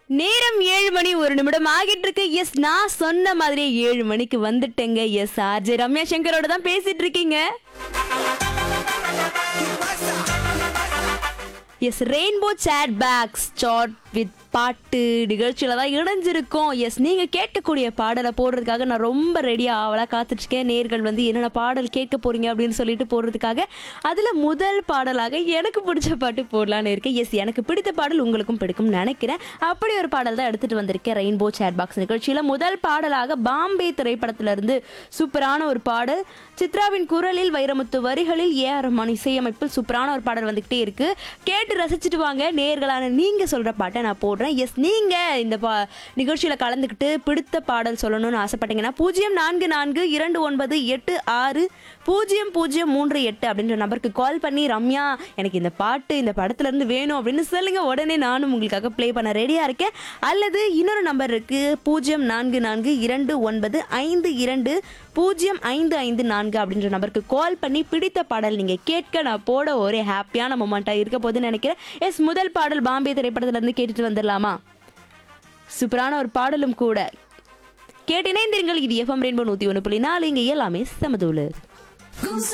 நேரம் ஏழு மணி ஒரு நிமிடம் ஆகிட்டு இருக்கு எஸ் நான் சொன்ன மாதிரியே ஏழு மணிக்கு வந்துட்டேங்க எஸ் ஆர்ஜே ரம்யா சங்கரோட தான் பேசிட்டு இருக்கீங்க yes rainbow chat backs chat with பாட்டு நிகழ்ச்சியில தான் இணைஞ்சிருக்கோம் எஸ் நீங்க கேட்கக்கூடிய பாடலை போடுறதுக்காக நான் ரொம்ப ரெடியா ஆவலா காத்துட்டு இருக்கேன் நேர்கள் வந்து என்னென்ன பாடல் கேட்க போறீங்க அப்படின்னு சொல்லிட்டு போடுறதுக்காக அதுல முதல் பாடலாக எனக்கு பிடிச்ச பாட்டு போடலான்னு இருக்கேன் எஸ் எனக்கு பிடித்த பாடல் உங்களுக்கும் பிடிக்கும்னு நினைக்கிறேன் அப்படி ஒரு பாடல் தான் எடுத்துட்டு வந்திருக்கேன் ரெயின்போ சேட் பாக்ஸ் நிகழ்ச்சியில முதல் பாடலாக பாம்பே திரைப்படத்துல இருந்து சூப்பரான ஒரு பாடல் சித்ராவின் குரலில் வைரமுத்து வரிகளில் ஏ ஆர் ரஹ்மான் இசையமைப்பில் சூப்பரான ஒரு பாடல் வந்துகிட்டே இருக்கு கேட்டு ரசிச்சுட்டு வாங்க நேர்களான நீங்க சொல்ற பாட்டை நான் போடுறேன் எஸ் நீங்க இந்த பா நிகழ்ச்சியில கலந்துக்கிட்டு பிடித்த பாடல் சொல்லணும்னு ஆசைப்பட்டீங்கன்னா பூஜ்ஜியம் நான்கு நான்கு இரண்டு ஒன்பது எட்டு ஆறு பூஜ்ஜியம் பூஜ்ஜியம் மூன்று எட்டு அப்படின்ற நம்பருக்கு கால் பண்ணி ரம்யா எனக்கு இந்த பாட்டு இந்த படத்துல இருந்து வேணும் அப்படின்னு சொல்லுங்க உடனே நானும் உங்களுக்காக ப்ளே பண்ண ரெடியா இருக்கேன் அல்லது இன்னொரு நம்பர் இருக்கு பூஜ்ஜியம் நான்கு நான்கு இரண்டு ஒன்பது ஐந்து இரண்டு பூஜ்ஜியம் ஐந்து ஐந்து நான்கு அப்படின்ற நம்பருக்கு கால் பண்ணி பிடித்த பாடல் நீங்க கேட்க நான் போட ஒரே ஹாப்பியான மொமெண்டா இருக்க போதுன்னு நினைக்கிறேன் எஸ் முதல் பாடல் பாம்பே திரைப்படத்துல இருந்து கேட்டுட்டு வந்துடலாமா சூப்பரான ஒரு பாடலும் கூட கேட்டு இணைந்திருங்கள் இது எஃப்எம் ரெயின்போ நூத்தி ஒன்று புள்ளி நாலு இங்க எல்லாமே சமதூளு Goose